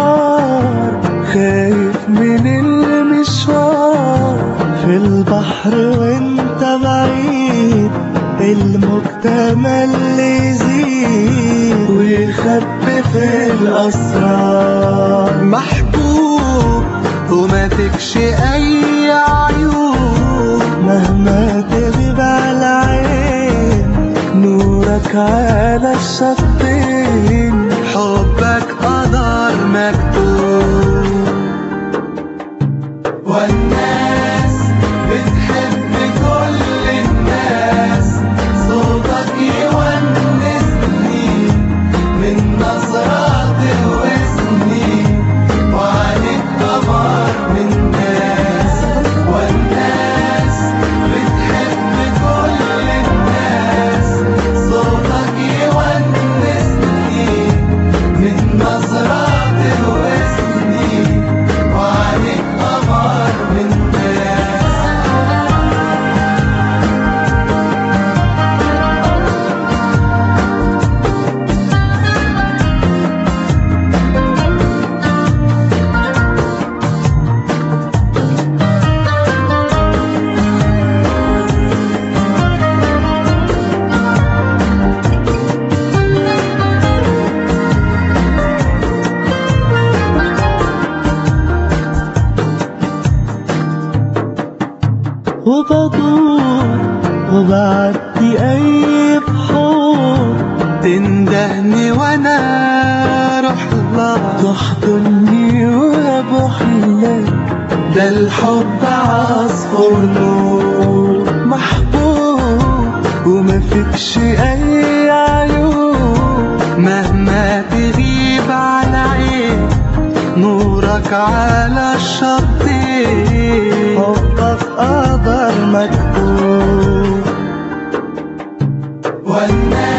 النهار خايف من المشوار في البحر وانت بعيد المجتمع اللي يزيد ويخبي في الأسرار محبوب وما فيكش أي عيوب مهما تغيب على عين نورك على الشطين حبك قدر مكتوب والناس بتحب كل الناس صوتك يونسني من نظرات وسني وعليك قمر من ناس والناس بتحب كل الناس صوتك يونسني من نظرات وسني وعليك قمر من ناس وبدور وبعدي أي بحور تندهني وأنا أروح لها تحضني وأبوح لك ده الحب عصفور نور محبوب وما فيكش أي عيوب مهما تغيب على عين نورك على الشطين حبك قدر مكتوب والناس